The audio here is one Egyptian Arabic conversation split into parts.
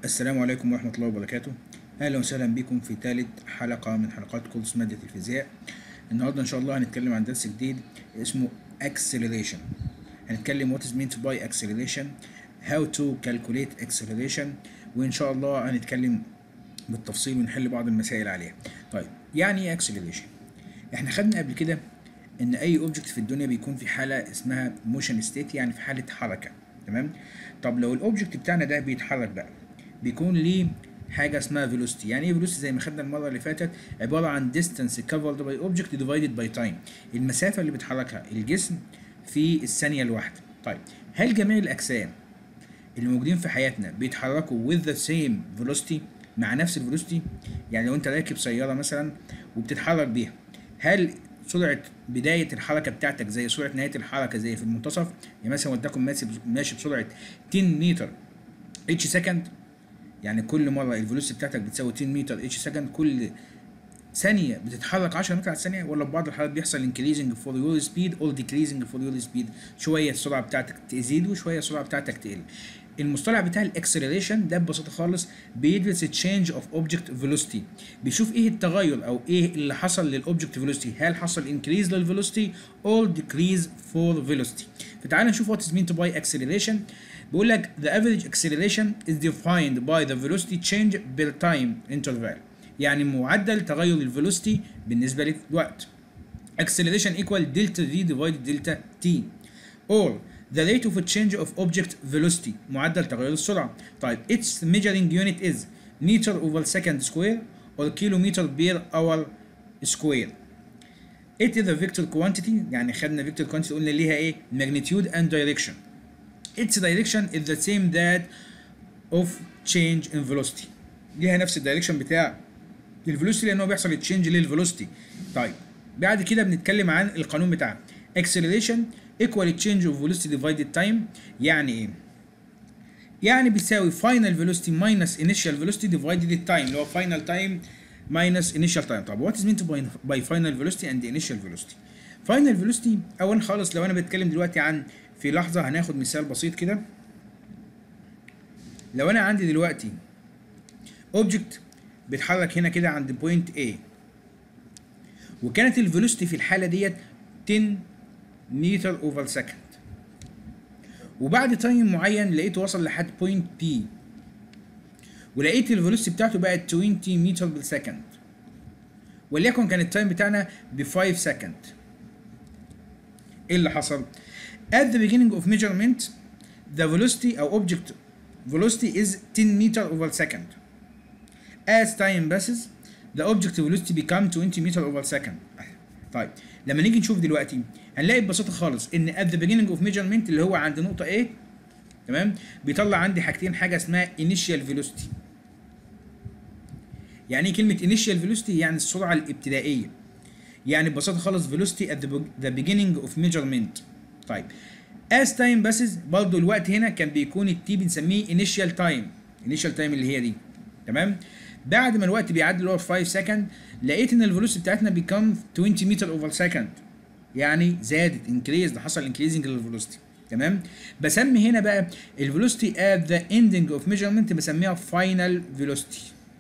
السلام عليكم ورحمة الله وبركاته أهلا وسهلا بكم في ثالث حلقة من حلقات كورس مادة الفيزياء النهاردة إن شاء الله هنتكلم عن درس جديد اسمه acceleration هنتكلم what is meant by acceleration how to calculate acceleration وإن شاء الله هنتكلم بالتفصيل ونحل بعض المسائل عليها طيب يعني ايه acceleration احنا خدنا قبل كده ان اي اوبجكت في الدنيا بيكون في حاله اسمها موشن ستيت يعني في حاله حركه تمام طب لو الاوبجكت بتاعنا ده بيتحرك بقى بيكون ليه حاجه اسمها فيلوسيتي يعني ايه فيلوسيتي زي ما خدنا المره اللي فاتت عباره عن distance covered by object divided by time المسافه اللي بيتحركها الجسم في الثانيه الواحده طيب هل جميع الاجسام اللي موجودين في حياتنا بيتحركوا with the same velocity مع نفس الفيلوسيتي يعني لو انت راكب سياره مثلا وبتتحرك بيها هل سرعه بدايه الحركه بتاعتك زي سرعه نهايه الحركه زي في المنتصف يعني مثلا ولتكن ماشي ماشي بسرعه 10 متر اتش سكند يعني كل مره الفيلوسيتي بتاعتك بتساوي 10 متر اتش سكند كل ثانيه بتتحرك 10 متر على الثانيه ولا في بعض الحالات بيحصل انكريزنج فور يور سبيد اور ديكريزنج فور يور سبيد شويه السرعه بتاعتك تزيد وشويه السرعه بتاعتك تقل المصطلح بتاع الاكسلريشن ده ببساطه خالص بيدرس تشينج اوف اوبجكت فيلوسيتي بيشوف ايه التغير او ايه اللي حصل للاوبجكت فيلوسيتي هل حصل انكريز للفيلوسيتي اور ديكريز فور فيلوسيتي فتعال نشوف وات از مين تو باي اكسلريشن بيقول لك the average acceleration is defined by the velocity change per time interval يعني معدل تغير الفيلوسيتي بالنسبه للوقت acceleration equal delta v divided delta t or the rate of change of object velocity معدل تغير السرعة طيب its measuring unit is meter over second square or kilometer per hour square it is a vector quantity يعني خدنا vector quantity قلنا ليها ايه magnitude and direction its direction is the same that of change in velocity ليها نفس الدايركشن بتاع الفيلوسيتي لان هو بيحصل تشينج للفيلوسيتي طيب بعد كده بنتكلم عن القانون بتاعنا acceleration equal change of velocity divided time يعني ايه؟ يعني بيساوي final velocity minus initial velocity divided the time اللي هو final time minus initial time طب what is meant by, by final velocity and initial velocity؟ final velocity اولا خالص لو انا بتكلم دلوقتي عن في لحظه هناخد مثال بسيط كده لو انا عندي دلوقتي اوبجكت بيتحرك هنا كده عند بوينت A وكانت الفيلوسيتي في الحاله ديت 10 متر اوفر سكند وبعد تايم معين لقيته وصل لحد بوينت بي ولقيت الفيلوسيتي بتاعته بقت 20 متر بالسكند وليكن كان التايم بتاعنا ب 5 سكند ايه اللي حصل at the beginning of measurement the velocity او object velocity is 10 meter over second as time passes the object velocity become 20 meter over second طيب لما نيجي نشوف دلوقتي هنلاقي ببساطه خالص ان at the beginning of measurement اللي هو عند نقطه A تمام بيطلع عندي حاجتين حاجه اسمها initial velocity يعني ايه كلمه initial velocity يعني السرعه الابتدائيه يعني ببساطه خالص velocity at the beginning of measurement طيب as time passes برضه الوقت هنا كان بيكون التي بنسميه initial time initial time اللي هي دي تمام بعد ما الوقت بيعدي اللي هو 5 سكند لقيت ان الفيلوسيتي بتاعتنا بيكم 20 متر اوفر سكند يعني زادت انكريز ده حصل انكريزنج للفيلوسيتي تمام بسمي هنا بقى الفيلوسيتي ات ذا اندنج اوف ميجرمنت بسميها فاينل فيلوسيتي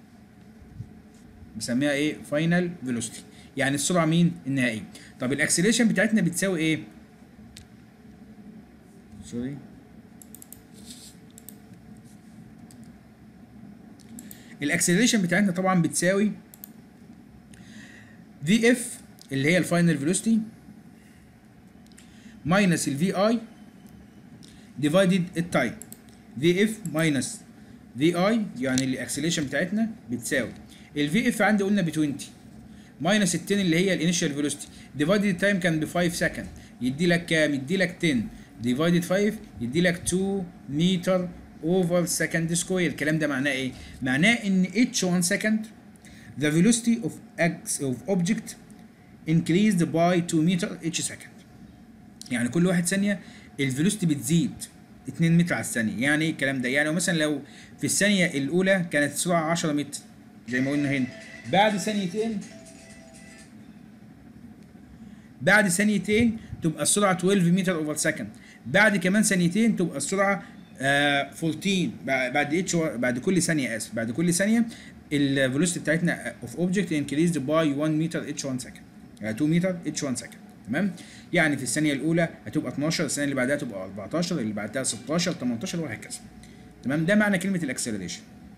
بسميها ايه فاينل فيلوسيتي يعني السرعه مين النهائيه طب الاكسلريشن بتاعتنا بتساوي ايه سوري الاكسلريشن بتاعتنا طبعا بتساوي في اف اللي هي الفاينل فيلوسيتي ماينس الفي اي ديفايدد التايم في اف ماينس في اي يعني الاكسلريشن بتاعتنا بتساوي الفي اف عندي قلنا ب 20 ماينس ال 10 اللي هي الانيشال فيلوسيتي ديفايدد التايم كان ب 5 سكند يدي لك كام؟ يدي لك 10 ديفايدد 5 يدي لك 2 متر over second square الكلام ده معناه ايه؟ معناه ان each 1 second the velocity of x of object increased by 2 meter each second يعني كل واحد ثانية الفيلوسيتي بتزيد 2 متر على الثانية يعني ايه الكلام ده؟ يعني مثلا لو في الثانية الأولى كانت السرعة 10 متر زي ما قلنا هنا بعد ثانيتين بعد ثانيتين تبقى السرعة 12 متر اوفر سكند بعد كمان ثانيتين تبقى السرعة آه 14 بع- بعد اتش بعد كل ثانيه اسف بعد كل ثانيه الفيلوسيتي بتاعتنا اوف اوبجكت انكريزد باي 1 متر اتش 1 سكند 2 متر اتش 1 سكند تمام يعني في الثانيه الاولى هتبقى 12 الثانيه اللي بعدها تبقى 14 اللي بعدها 16 18 وهكذا تمام ده معنى كلمه الاكسلريشن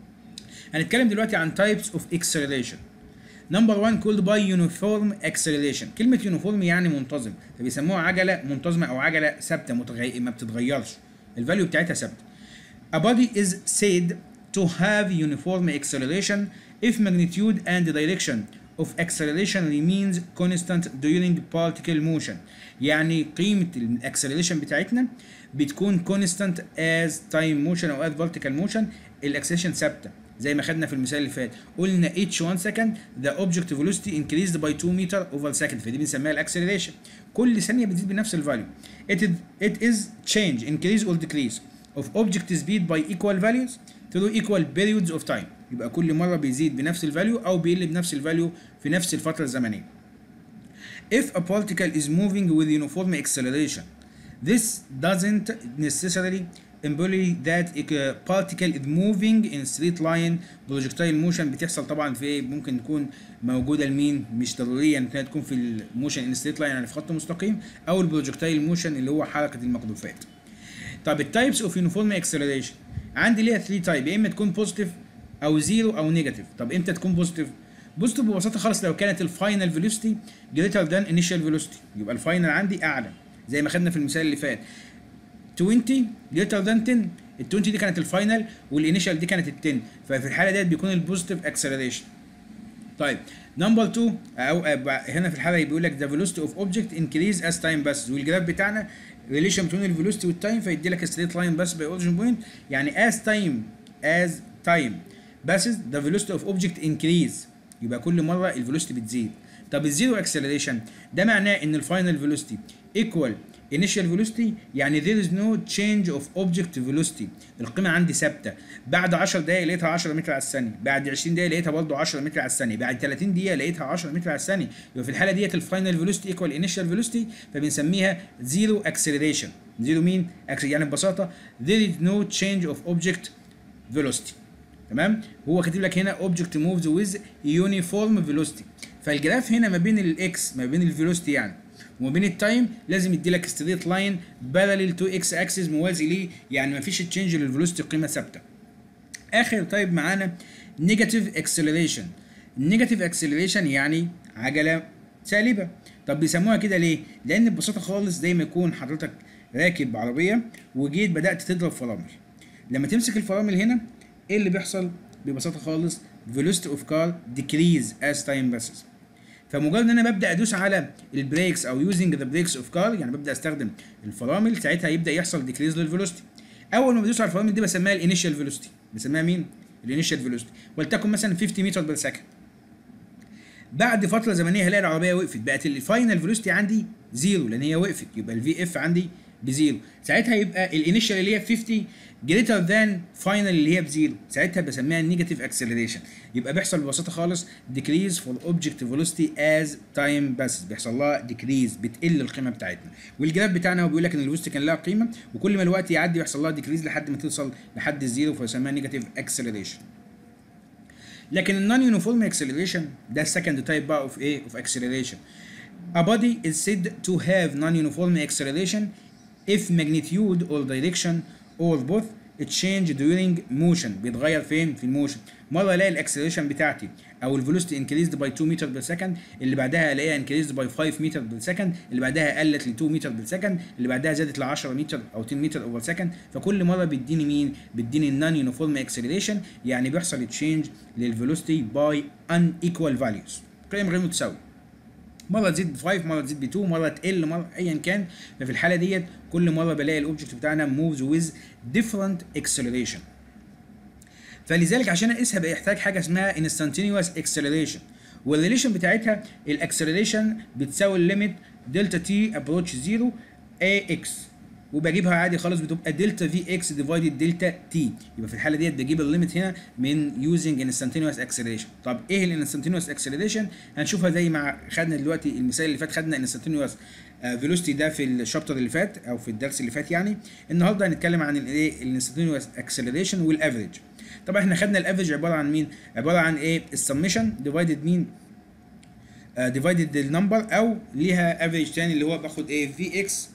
هنتكلم دلوقتي عن types of acceleration نمبر 1 called by uniform acceleration كلمة uniform يعني منتظم فبيسموها عجلة منتظمة أو عجلة ثابتة متغي... ما بتتغيرش الفاليو بتاعتها ثابتة A body is said to have uniform acceleration if magnitude and direction of acceleration remains constant during particle motion يعني قيمة الاكسلريشن بتاعتنا بتكون constant as time motion أو as vertical motion الاكسلريشن ثابتة زي ما خدنا في المثال اللي فات قلنا each 1 second the object velocity increased by 2 meter over second فدي بنسميها الاكسلريشن كل ثانيه بتزيد بنفس الفاليو it is, it is change increase or decrease of object speed by equal values through equal periods of time يبقى كل مره بيزيد بنفس الفاليو او بيقل بنفس الفاليو في نفس الفتره الزمنيه if a particle is moving with uniform acceleration this doesn't necessarily imply that a particle is moving in straight line projectile motion بتحصل طبعا في ممكن تكون موجوده لمين مش ضروريا انها تكون في الموشن ان ستريت لاين يعني في خط مستقيم او البروجكتايل موشن اللي هو حركه المقذوفات طب التايبس اوف يونيفورم اكسلريشن عندي ليها 3 تايب يا اما تكون بوزيتيف او زيرو او نيجاتيف طب امتى تكون بوزيتيف بوزيتيف ببساطه خالص لو كانت الفاينل فيلوسيتي جريتر ذان انيشال فيلوسيتي يبقى الفاينل عندي اعلى زي ما خدنا في المثال اللي فات 20 جريتر ذان 10 ال 20 دي كانت الفاينل والانيشال دي كانت ال 10 ففي الحاله ديت بيكون البوزيتيف اكسلريشن طيب نمبر 2 او هنا في الحاله بيقول لك ذا فيلوسيتي اوف اوبجكت انكريز از تايم بس والجراف بتاعنا ريليشن بين الفيلوسيتي والتايم فيدي لك ستريت لاين بس باي اوريجن بوينت يعني از تايم از تايم باسز ذا فيلوسيتي اوف اوبجكت انكريز يبقى كل مره الفيلوسيتي بتزيد طب الزيرو اكسلريشن ده معناه ان الفاينل فيلوسيتي ايكوال initial velocity يعني there is no change of object velocity القيمة عندي ثابتة بعد 10 دقايق لقيتها 10 متر على الثانية بعد 20 دقيقة لقيتها برضه 10 متر على الثانية بعد 30 دقيقة لقيتها 10 متر على الثانية يبقى في الحالة ديت الفاينل فيلوسيتي ايكوال انيشال فيلوسيتي فبنسميها زيرو اكسلريشن زيرو مين؟ يعني ببساطة there is no change of object velocity تمام هو كاتب لك هنا object moves with uniform velocity فالجراف هنا ما بين الاكس ما بين الفيلوسيتي يعني وما بين التايم لازم يدي لك ستريت لاين باراليل تو اكس اكسس موازي ليه يعني ما فيش تشينج للفيلوسيتي قيمه ثابته اخر تايب معانا نيجاتيف اكسلريشن النيجاتيف اكسلريشن يعني عجله سالبه طب بيسموها كده ليه لان ببساطه خالص زي ما يكون حضرتك راكب عربيه وجيت بدات تضرب فرامل لما تمسك الفرامل هنا ايه اللي بيحصل ببساطه خالص velocity of car decrease as time passes فمجرد ان انا ببدا ادوس على البريكس او يوزنج ذا بريكس اوف كار يعني ببدا استخدم الفرامل ساعتها يبدا يحصل ديكريز للفيلوسيتي اول ما بدوس على الفرامل دي بسميها الانيشال فيلوسيتي بسميها مين الانيشال فيلوسيتي ولتكن مثلا 50 متر بير سكند بعد فتره زمنيه هلاقي العربيه وقفت بقت الفاينل فيلوسيتي عندي زيرو لان هي وقفت يبقى الفي اف عندي بزيرو ساعتها يبقى الانيشال اللي هي 50 جريتر ذان فاينل اللي هي بزيرو ساعتها بسميها نيجاتيف اكسلريشن يبقى بيحصل ببساطه خالص ديكريز فور اوبجكت فيلوسيتي از تايم بس بيحصل لها ديكريز بتقل القيمه بتاعتنا والجراف بتاعنا هو بيقول لك ان الفيلوسيتي كان لها قيمه وكل ما الوقت يعدي بيحصل لها ديكريز لحد ما توصل لحد الزيرو فيسميها نيجاتيف اكسلريشن لكن النون يونيفورم اكسلريشن ده السكند تايب بقى اوف ايه اوف اكسلريشن A body is said to have non-uniform acceleration if magnitude or direction or both change during motion بيتغير فين في الموشن مره الاقي الاكسلريشن بتاعتي او الفيلوسيتي انكريزد باي 2 متر بير سكند اللي بعدها الاقيها انكريزد باي 5 متر بير سكند اللي بعدها قلت ل 2 متر بير سكند اللي بعدها زادت ل 10 متر او 10 متر اوفر سكند فكل مره بيديني مين بيديني النون يونيفورم اكسلريشن يعني بيحصل تشينج للفيلوسيتي باي ان ايكوال فاليوز قيم غير متساويه مره تزيد ب 5 مره تزيد ب 2 مره تقل مره ايا كان ففي الحاله ديت كل مره بلاقي الاوبجكت بتاعنا موفز ويز ديفرنت اكسلريشن فلذلك عشان اقيسها بيحتاج حاجه اسمها انستانتينيوس اكسلريشن والريليشن بتاعتها الاكسلريشن بتساوي الليميت دلتا تي ابروتش 0 اي اكس وبجيبها عادي خالص بتبقى دلتا في اكس ديفايدد دلتا تي يبقى في الحاله ديت بجيب الليميت هنا من يوزنج انستنتينوس اكسلريشن طب ايه الانستنتينوس اكسلريشن هنشوفها زي ما خدنا دلوقتي المثال اللي فات خدنا انستنتينوس فيلوسيتي ده في الشابتر اللي فات او في الدرس اللي فات يعني النهارده هنتكلم عن الايه الانستنتينوس اكسلريشن والافريج طبعا احنا خدنا الافريج عباره عن مين عباره عن ايه السمشن ديفايدد مين ديفايدد النمبر او ليها افريج تاني اللي هو باخد ايه في اكس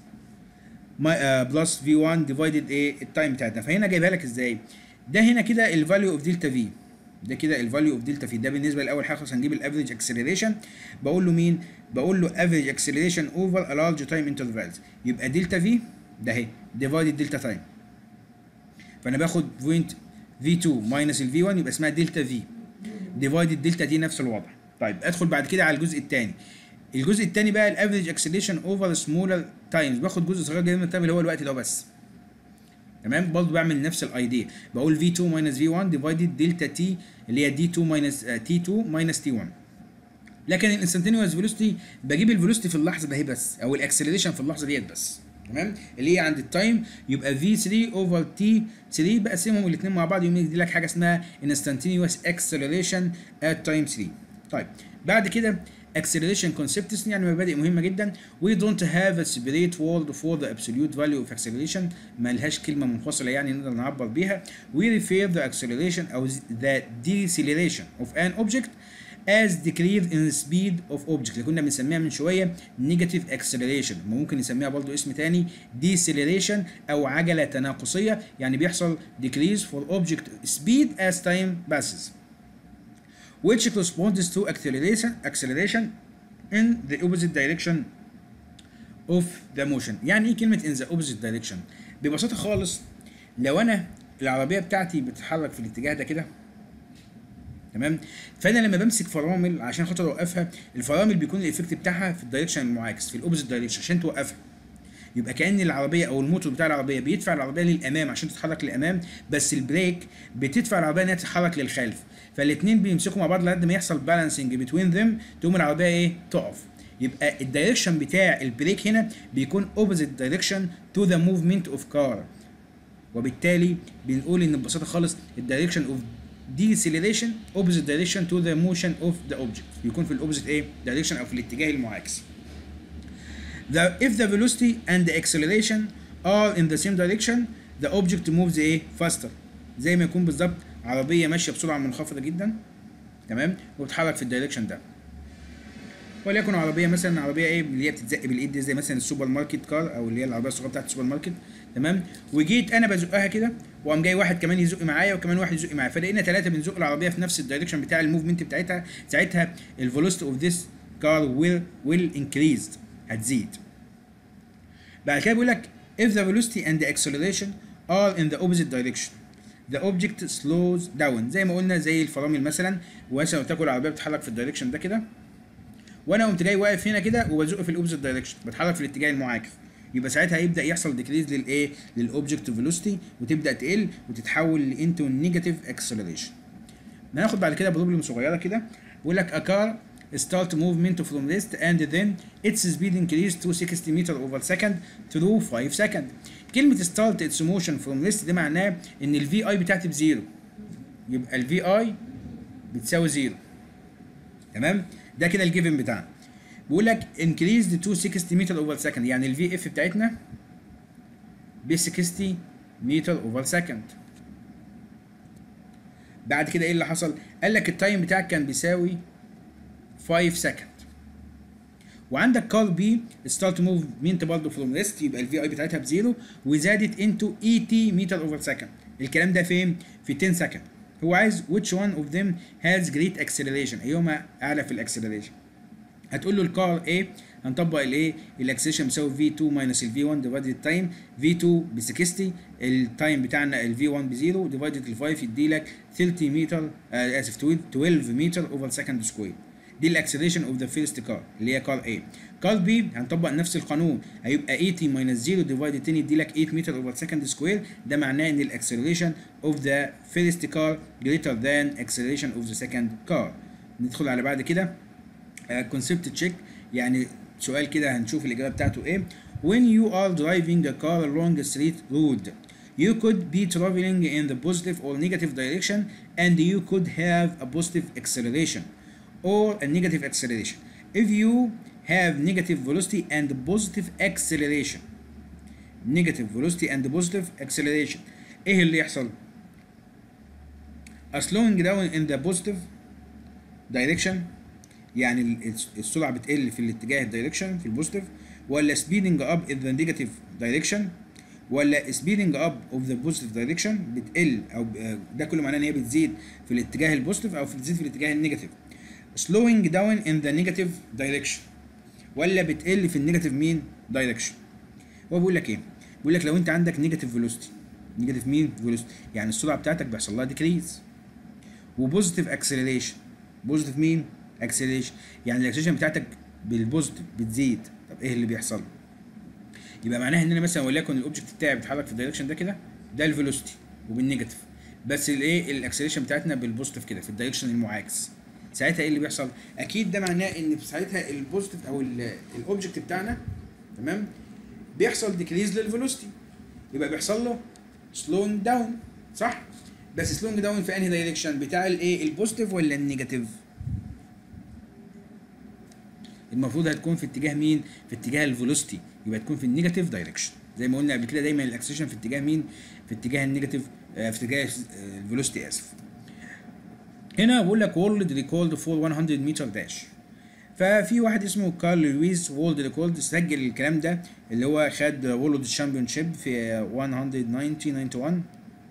بلس في 1 ديفايدد ايه التايم بتاعتنا فهنا جايبها لك ازاي ده هنا كده الفاليو اوف دلتا في ده كده الفاليو اوف دلتا في ده بالنسبه لاول حاجه خالص هنجيب الافريج اكسلريشن بقول له مين بقول له افريج اكسلريشن اوفر ا لارج تايم انترفالز يبقى دلتا في ده اهي ديفايدد دلتا تايم فانا باخد بوينت في 2 ماينس الفي 1 يبقى اسمها دلتا في ديفايدد دلتا دي نفس الوضع طيب ادخل بعد كده على الجزء الثاني الجزء الثاني بقى الافريج اكسلريشن اوفر سمولر تايمز باخد جزء صغير جدا من التايم اللي هو الوقت ده بس تمام برضه بعمل نفس الايديا بقول في 2 ماينس في 1 ديفايدد دلتا تي اللي هي دي 2 ماينس تي 2 ماينس تي 1 لكن الانستنتينيوس فيلوسيتي بجيب الفيلوسيتي في اللحظه ده هي بس او الاكسلريشن في اللحظه ديت بس تمام اللي هي عند التايم يبقى في 3 اوفر تي 3 بقسمهم الاثنين مع بعض يقوم يدي لك حاجه اسمها انستنتينيوس اكسلريشن ات تايم 3 طيب بعد كده acceleration concepts يعني مبادئ مهمة جدا we don't have a separate word for the absolute value of acceleration ما لهاش كلمة منفصلة يعني نقدر نعبر بيها we refer the acceleration أو the deceleration of an object as decrease in speed of object اللي كنا بنسميها من شوية negative acceleration ممكن نسميها برضو اسم تاني deceleration أو عجلة تناقصية يعني بيحصل decrease for object speed as time passes which corresponds to acceleration acceleration in the opposite direction of the motion يعني ايه كلمة in the opposite direction ببساطة خالص لو انا العربية بتاعتي بتتحرك في الاتجاه ده كده تمام فانا لما بمسك فرامل عشان خاطر اوقفها الفرامل بيكون الايفكت بتاعها في الدايركشن المعاكس في الاوبوزيت دايركشن عشان توقفها يبقى كان العربيه او الموتور بتاع العربيه بيدفع العربيه للامام عشان تتحرك للامام بس البريك بتدفع العربيه انها تتحرك للخلف فالاثنين بيمسكوا مع بعض لحد ما يحصل بالانسنج بتوين ذم تقوم العربيه ايه تقف يبقى الدايركشن بتاع البريك هنا بيكون اوبوزيت دايركشن تو ذا موفمنت اوف كار وبالتالي بنقول ان ببساطه خالص الدايركشن اوف deceleration opposite direction to the motion of the object بيكون في الاوبوزيت ايه direction او في الاتجاه المعاكس the if the velocity and the acceleration are in the same direction the object moves ايه faster زي ما يكون بالظبط عربيه ماشيه بسرعه منخفضه جدا تمام وبتتحرك في الدايركشن ده وليكن عربيه مثلا عربيه ايه اللي هي بتتزق بالايد دي زي مثلا السوبر ماركت كار او اللي هي العربيه الصغيره بتاعت السوبر ماركت تمام وجيت انا بزقها كده وقام جاي واحد كمان يزق معايا وكمان واحد يزق معايا فلقينا ثلاثه بنزق العربيه في نفس الدايركشن بتاع الموفمنت بتاعتها ساعتها الفيلوسيتي اوف ذيس كار ويل ويل انكريزد هتزيد بعد كده بيقول لك if the velocity and the acceleration are in the opposite direction the object slows down زي ما قلنا زي الفرامل مثلا ومثلا قلت لكم العربيه بتتحرك في الدايركشن ده كده وانا قمت جاي واقف هنا كده وبزق في الاوبوزيت دايركشن بتحرك في الاتجاه المعاكس يبقى ساعتها هيبدا يحصل ديكريز للايه للاوبجكت فيلوسيتي وتبدا تقل وتتحول انتو نيجاتيف اكسلريشن هناخد بعد كده بروبلم صغيره كده بيقول لك a car start movement from rest and then its speed increased to 60 meter over second through 5 second كلمة start its motion from rest ده معناه ان ال VI بتاعتي بزيرو يبقى ال VI بتساوي زيرو تمام ده كده الجيفن بتاعنا بيقول لك increased to 60 متر اوفر سكند يعني الفي اف بتاعتنا ب 60 متر اوفر سكند بعد كده ايه اللي حصل؟ قال لك التايم بتاعك كان بيساوي 5 سكند وعندك كار بي ستارت موفمنت برضه فروم ريست يبقى الفي اي بتاعتها بزيرو وزادت انتو اي تي متر اوفر سكند الكلام ده فين؟ في 10 سكند هو عايز which one of them has great acceleration ايهما اعلى في الاكسلريشن هتقول له الكار A هنطبق الايه الاكسلريشن بيساوي V2 ماينس ال V1 ديفايدد التايم V2 ب 60 التايم بتاعنا ال V1 ب 0 ديفايدد ال 5 يدي لك 30 متر آه اسف 12 متر اوفر سكند سكوير دي الاكسلريشن اوف ذا فيرست كار اللي هي كار A كار B هنطبق نفس القانون هيبقى 80 ماينس 0 ديفايدد 10 يدي لك 8 متر اوفر سكند سكوير ده معناه ان الاكسلريشن اوف ذا فيرست كار greater than acceleration of the second car ندخل على بعد كده كونسبت تشيك يعني سؤال كده هنشوف الاجابه بتاعته ايه when you are driving a car along a street road you could be traveling in the positive or negative direction and you could have a positive acceleration or a negative acceleration if you have negative velocity and positive acceleration negative velocity and positive acceleration ايه اللي يحصل a slowing down in the positive direction يعني ال- السرعه بتقل في الاتجاه الدايركشن في البوزيتيف ولا speeding up in the negative direction ولا speeding up of the positive direction بتقل او ب- ده كله معناه ان هي بتزيد في الاتجاه البوزيتيف او بتزيد في الاتجاه النيجاتيف slowing down in the negative direction ولا بتقل في النيجاتيف مين دايركشن هو بيقول لك ايه بيقول لك لو انت عندك نيجاتيف فيلوسيتي نيجاتيف مين فيلوسيتي يعني السرعه بتاعتك بيحصل لها ديكريز وبوزيتيف اكسلريشن بوزيتيف مين اكسلريشن يعني الاكسلريشن بتاعتك بالبوزيتيف بتزيد طب ايه اللي بيحصل يبقى معناها ان انا مثلا وليكن الاوبجكت بتاعي بيتحرك في الدايركشن ده كده ده الفيلوسيتي وبالنيجاتيف بس الايه الاكسلريشن بتاعتنا بالبوزيتيف كده في الدايركشن المعاكس ساعتها ايه اللي بيحصل اكيد ده معناه ان في ساعتها البوزيتيف او ال- الاوبجكت بتاعنا تمام بيحصل ديكريز للفيلوسيتي يبقى بيحصل له سلوينج داون صح بس سلوينج داون في انهي دايركشن بتاع الايه البوزيتيف ولا النيجاتيف المفروض هتكون في اتجاه مين في اتجاه الفيلوسيتي يبقى تكون في النيجاتيف دايركشن زي ما قلنا قبل كده دايما الاكسلريشن في اتجاه مين في اتجاه النيجاتيف آه، في اتجاه الفيلوسيتي اسف هنا بقول لك وورلد ريكورد فور 100 متر داش ففي واحد اسمه كارل لويس وورلد ريكورد سجل الكلام ده اللي هو خد وورلد شامبيون شيب في 190 91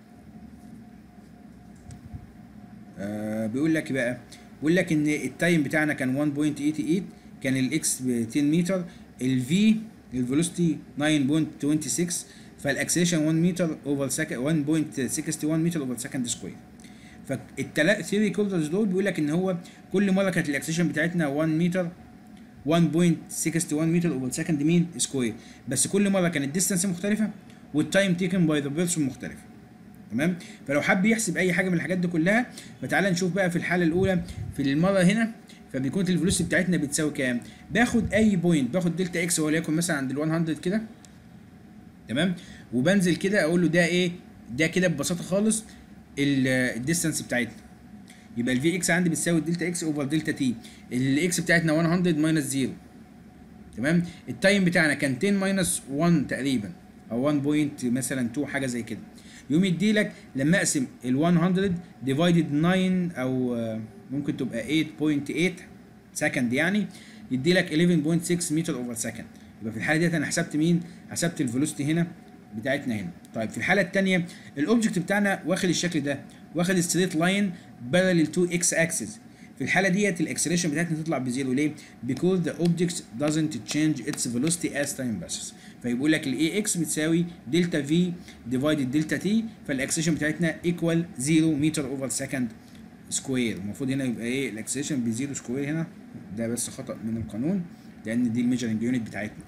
آه بيقول لك إيه بقى بيقول لك ان التايم بتاعنا كان 1.88 كان الاكس ب 10 متر الفي الفيلوسيتي 9.26 فالاكسلريشن 1 متر اوفر سكند 1.61 متر اوفر سكند سكوير فالثلاث ثري ريكوردرز دول بيقول لك ان هو كل مره كانت الاكسلريشن بتاعتنا 1 متر 1.61 متر اوفر سكند مين سكوير بس كل مره كانت الديستانس مختلفه والتايم تيكن باي ذا بيرسون مختلفه تمام فلو حب يحسب اي حاجه من الحاجات دي كلها فتعالى نشوف بقى في الحاله الاولى في المره هنا فبيكون الفلوس بتاعتنا بتساوي كام باخد اي بوينت باخد دلتا اكس وليكن مثلا عند ال 100 كده تمام وبنزل كده اقول له ده ايه ده كده ببساطه خالص الديستانس بتاعتنا يبقى الفي اكس عندي بتساوي دلتا اكس اوفر دلتا تي الاكس بتاعتنا 100 ماينس 0 تمام التايم بتاعنا كان 10 ماينس 1 تقريبا او 1 بوينت مثلا 2 حاجه زي كده يقوم يدي لك لما اقسم ال 100 ديفايدد 9 او آه، ممكن تبقى 8.8 سكند يعني يدي لك 11.6 متر اوفر سكند يبقى في الحاله ديت انا حسبت مين؟ حسبت الفيلوسيتي هنا بتاعتنا هنا طيب في الحاله الثانيه الاوبجكت بتاعنا واخد الشكل ده واخد ستريت لاين بارلل تو اكس اكسس في الحاله ديت الاكسلريشن بتاعتنا تطلع بزيرو ليه؟ because the object doesn't change its velocity as time passes فيقول لك الاي اكس بتساوي دلتا في ديفايدد دلتا تي فالاكسلريشن بتاعتنا ايكوال 0 متر اوفر سكند سكوير المفروض هنا يبقى ايه الاكسلريشن بزيرو سكوير هنا ده بس خطا من القانون لان دي الميجرنج يونت بتاعتنا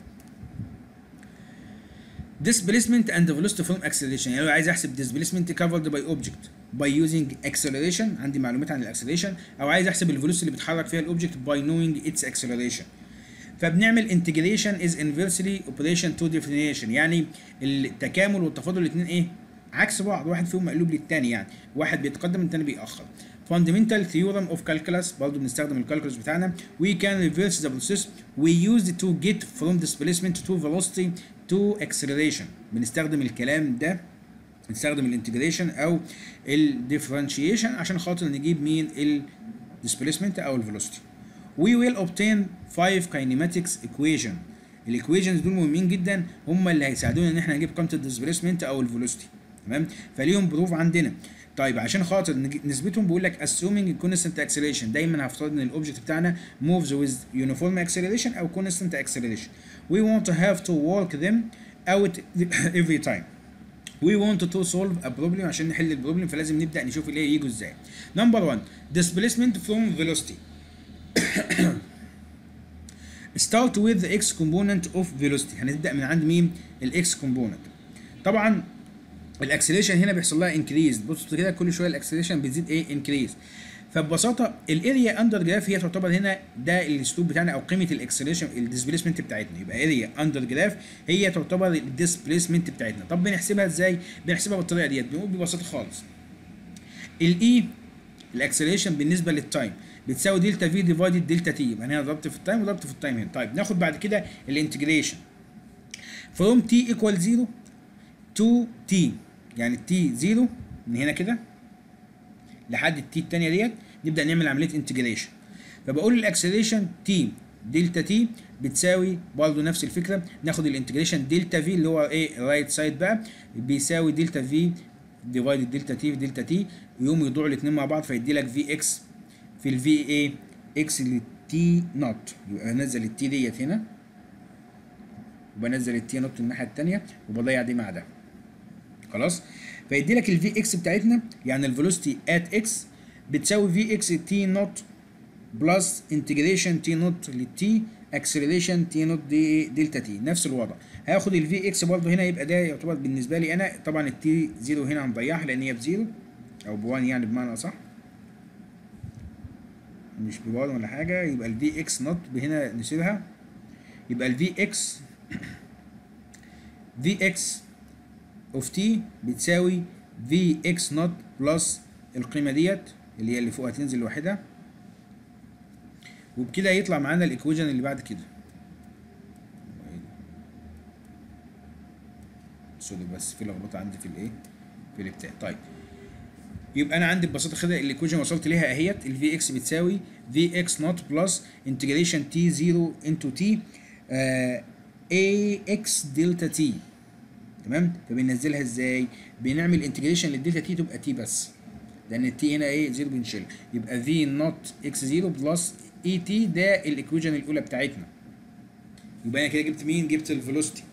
displacement and velocity from acceleration يعني لو عايز احسب displacement covered by object by using acceleration عندي معلومات عن الاكسلريشن او عايز احسب الفيلوسيتي اللي بيتحرك فيها الاوبجكت by knowing its acceleration فبنعمل integration is inversely operation to definition يعني التكامل والتفاضل الاثنين ايه عكس بعض واحد فيهم مقلوب للتاني يعني واحد بيتقدم التاني بيأخر fundamental theorem of calculus برضه بنستخدم الكالكولس بتاعنا we can reverse the process we use it to get from displacement to velocity to acceleration بنستخدم الكلام ده بنستخدم الانتجريشن او الديفرنشيشن عشان خاطر نجيب مين الديسبيسمنت او الفيلوسيتي we will obtain five kinematics equation الايكويشنز دول مهمين جدا هم اللي هيساعدونا ان احنا نجيب قيمه الديسبيسمنت او الفيلوسيتي تمام فليهم بروف عندنا طيب عشان خاطر نج- نثبتهم بيقول لك assuming constant acceleration دايما هفترض ان الاوبجكت بتاعنا moves with uniform acceleration او constant acceleration we want to have to work them out every time we want to solve a problem عشان نحل البروبلم فلازم نبدا نشوف الايه يجوا ازاي نمبر 1 displacement from velocity start with the x component of velocity هنبدا من عند مين الاكس component طبعا الاكسلريشن هنا بيحصل لها انكريز بص كده كل شويه الاكسلريشن بتزيد ايه انكريز فببساطه الاريا اندر جراف هي تعتبر هنا ده الاسلوب بتاعنا او قيمه الاكسلريشن الديسبيسمنت بتاعتنا يبقى اريا اندر جراف هي تعتبر الديسبيسمنت بتاعتنا طب بنحسبها ازاي بنحسبها بالطريقه ديت بنقول ببساطه خالص الاي الاكسلريشن بالنسبه للتايم بتساوي دلتا في ديفايدد دلتا تي يبقى هنا ضربت في التايم وضربت في التايم هنا طيب ناخد بعد كده الانتجريشن فروم تي ايكوال 0 تو تي يعني التي 0 من هنا كده لحد التي الثانيه ديت نبدا نعمل عمليه انتجريشن فبقول الاكسلريشن تي دلتا تي بتساوي برضه نفس الفكره ناخد الانتجريشن دلتا في اللي هو ايه رايت سايد بقى بيساوي دلتا في ديفايد دلتا تي في دلتا تي يقوموا يضيعوا الاثنين مع بعض فيدي لك في اكس في الفي اي اكس للتي نوت يبقى انزل التي ديت هنا وبنزل التي نوت الناحيه الثانيه وبضيع دي مع ده خلاص فيدي لك الفي اكس بتاعتنا يعني الفيلوسيتي ات اكس بتساوي في اكس تي نوت بلس انتجريشن تي نوت للتي اكسلريشن تي نوت دي دلتا تي نفس الوضع هاخد الفي اكس برضه هنا يبقى ده يعتبر بالنسبه لي انا طبعا التي زيرو هنا هنضيعها لان هي بزيرو او بوان يعني بمعنى اصح مش بوان ولا حاجه يبقى الفي اكس نوت هنا نسيبها يبقى الفي اكس في اكس اوف تي بتساوي في اكس نوت بلس القيمه ديت اللي هي اللي فوق هتنزل لوحدها وبكده يطلع معانا الايكويشن اللي بعد كده سوري بس في لخبطه عندي في الايه في البتاع طيب يبقى انا عندي ببساطه كده الايكويشن وصلت ليها اهيت الفي اكس بتساوي في اكس نوت بلس انتجريشن تي 0 انتو تي اي اكس دلتا تي تمام فبننزلها ازاي بنعمل انتجريشن للدلتا تي تبقى تي بس لان التي هنا ايه زيرو بنشيل يبقى في نوت اكس 0 بلس اي تي ده الايكويشن الاولى بتاعتنا يبقى انا كده جبت مين جبت الفيلوسيتي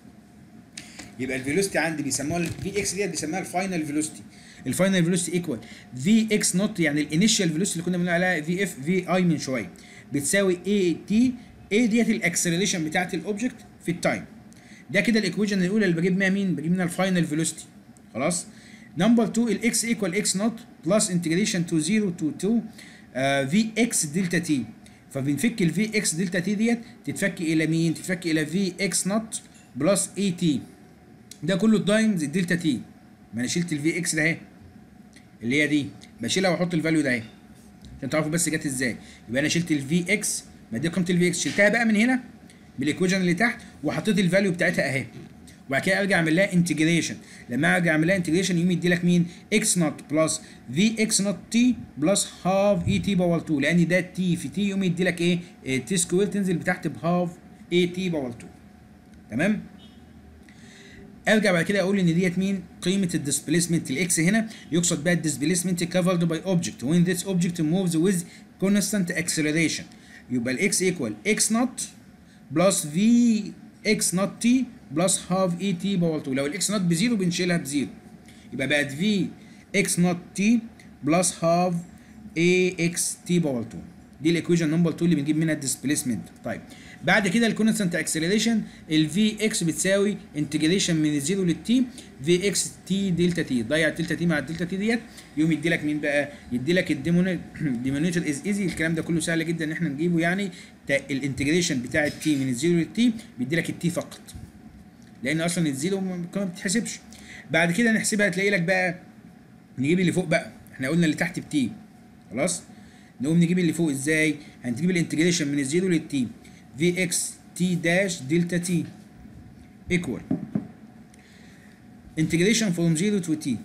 يبقى الفيلوسيتي عندي بيسموها الفي اكس ديت بيسموها الفاينل فيلوسيتي الفاينل فيلوسيتي ايكوال في اكس نوت يعني الانيشال فيلوسيتي اللي كنا بنقول عليها في اف في اي من شويه بتساوي اي تي اي ديت الاكسلريشن بتاعت الاوبجكت في التايم ده كده الايكويشن الاولى اللي بجيب منها مين بجيب منها الفاينل فيلوسيتي خلاص نمبر 2 الاكس ايكوال اكس نوت بلس انتجريشن تو 0 تو 2 في اكس دلتا تي فبنفك الفي اكس دلتا تي ديت تتفك الى مين تتفك الى في اكس نوت بلس اي تي ده كله تايمز الدلتا تي ما انا شلت الفي اكس ده اهي اللي هي دي بشيلها واحط الفاليو ده اهي عشان تعرفوا بس جت ازاي يبقى انا شلت الفي اكس ما دي قيمه الفي اكس شلتها بقى من هنا بالايكويشن اللي تحت وحطيت الفاليو بتاعتها اهي وبعد كده ارجع اعمل لها انتجريشن لما ارجع اعمل لها انتجريشن يقوم يدي لك مين اكس نوت بلس في اكس نوت تي بلس هاف اي تي باور 2 لان ده تي في تي يقوم يدي لك ايه تي سكوير تنزل بتحت بهاف اي تي باور 2 تمام ارجع بعد كده اقول ان ديت مين قيمه الديسبيسمنت الاكس هنا يقصد بها الديسبيسمنت كفرد باي اوبجكت وين ذيس اوبجكت موفز ويز كونستانت اكسلريشن يبقى الاكس ايكوال اكس نوت بلس في اكس نوت تي بلس هاف اي تي باور 2 لو الاكس نوت بزيرو بنشيلها بزيرو يبقى بقت في اكس نوت تي بلس هاف اي اكس تي باور 2 دي الايكويشن نمبر 2 اللي بنجيب منها الديسبيسمنت طيب بعد كده الكونستانت اكسلريشن الفي اكس بتساوي انتجريشن من الزيرو للتي في اكس تي دلتا تي ضيع الدلتا تي مع الدلتا تي ديت يقوم يدي لك مين بقى يدي لك الديمونيتور از ايزي الكلام ده كله سهل جدا ان احنا نجيبه يعني الانتجريشن بتاع التي من الزيرو للتي بيدي لك التي فقط لان اصلا الزيرو ما بتتحسبش بعد كده نحسبها تلاقي لك بقى نجيب اللي فوق بقى احنا قلنا اللي تحت بتي خلاص نقوم نجيب اللي فوق ازاي هنجيب الانتجريشن من الزيرو للتي في اكس تي داش دلتا تي ايكوال integration from 0 to t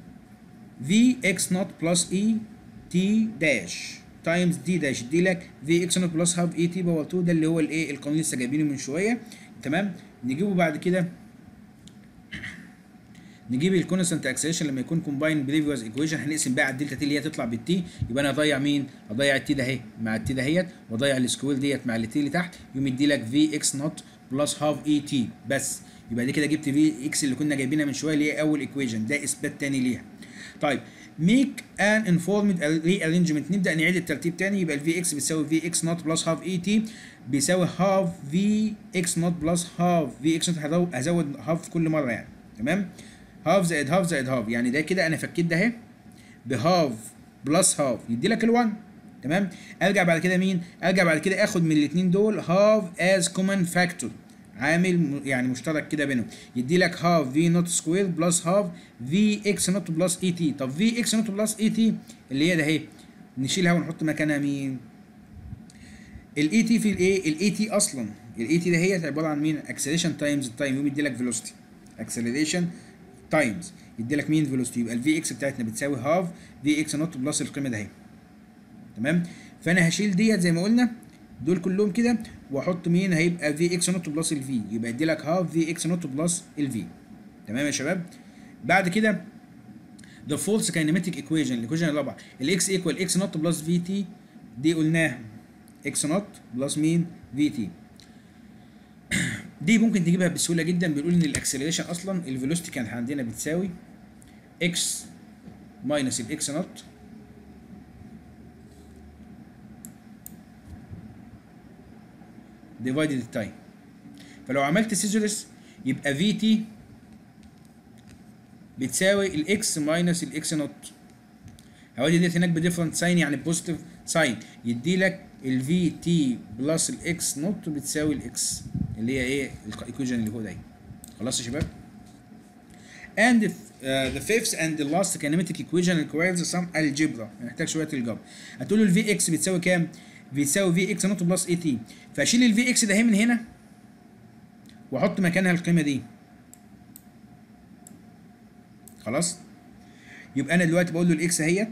v x naught plus e t dash times d dash دي لك v x naught plus half e t باور 2 ده اللي هو الايه القانون لسه جايبينه من شويه تمام نجيبه بعد كده نجيب الكونستنت اكسلريشن لما يكون كومباين بريفيوس ايكويشن هنقسم بقى على الدلتا تي اللي هي تطلع بالتي يبقى انا اضيع مين؟ اضيع التي ده اهي مع التي دهيت واضيع السكوير ديت مع التي اللي تحت يقوم يدي لك في اكس نوت بلس هاف اي تي بس يبقى دي كده جبت في اكس اللي كنا جايبينها من شويه اللي هي اول ايكويشن ده اثبات تاني ليها. طيب ميك ان انفورمد ري ارينجمنت نبدا نعيد الترتيب تاني يبقى الفي اكس بتساوي في اكس نوت بلس هاف اي تي بيساوي هاف في اكس نوت بلس هاف في اكس نوت هزود هاف كل مره يعني تمام هاف زائد هاف زائد هاف يعني ده كده انا فكيت ده اهي بهاف بلس هاف يدي لك ال1 تمام ارجع بعد كده مين ارجع بعد كده اخد من الاثنين دول هاف از كومن فاكتور عامل م- يعني مشترك كده بينهم يدي لك هاف في نوت سكوير بلس هاف في اكس نوت بلس اي تي طب في اكس نوت بلس اي تي اللي هي ده اهي نشيلها ونحط مكانها مين الاي تي في الايه الاي تي اصلا الاي تي ده هي عباره عن مين اكسلريشن تايمز التايم يقوم يدي لك فيلوسيتي اكسلريشن تايمز يدي لك مين فيلوسيتي يبقى الفي اكس بتاعتنا بتساوي هاف في اكس نوت بلس القيمه ده اهي تمام فانا هشيل ديت زي ما قلنا دول كلهم كده واحط مين هيبقى في اكس نوت بلس الفي يبقى يدي لك هاف في اكس نوت بلس الفي تمام يا شباب بعد كده the false kinematic equation الايكويشن الرابعه الاكس ايكوال اكس نوت بلس في تي دي قلناها اكس نوت بلس مين في تي دي ممكن تجيبها بسهوله جدا بيقول ان الاكسلريشن اصلا الفيلوسيتي كانت عندنا بتساوي اكس ماينس الاكس نوت ديفايدد التايم فلو عملت سيزورس يبقى في تي بتساوي الاكس ماينس الاكس نوت هودي ديت هناك بديفرنت ساين يعني بوزيتيف ساين يدي لك الفي تي بلس الاكس نوت بتساوي الاكس اللي هي ايه الايكويشن اللي هو ده خلاص يا شباب and uh, the fifth and the last kinematic equation requires some algebra محتاج شويه الجبر هتقول له الفي اكس بتساوي كام بتساوي في اكس نوت بلس اي تي فاشيل الفي اكس ده اهي من هنا واحط مكانها القيمه دي خلاص يبقى انا دلوقتي بقول له الاكس اهيت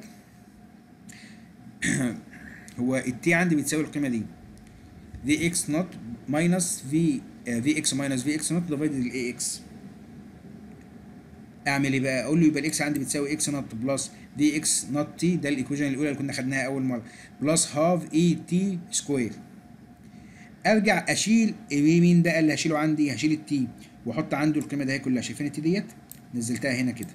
هو التي عندي بتساوي القيمه دي في اكس نوت ماينس في في اكس ماينس في اكس نوت ديفايدد الاي اكس اعمل ايه بقى اقول له يبقى الاكس عندي بتساوي اكس نوت بلس في اكس نوت تي ده الايكويشن الاولى اللي كنا خدناها اول مره بلس هاف اي تي سكوير ارجع اشيل مين بقى اللي هشيله عندي هشيل التي واحط عنده القيمه دي كلها شايفين التي ديت نزلتها هنا كده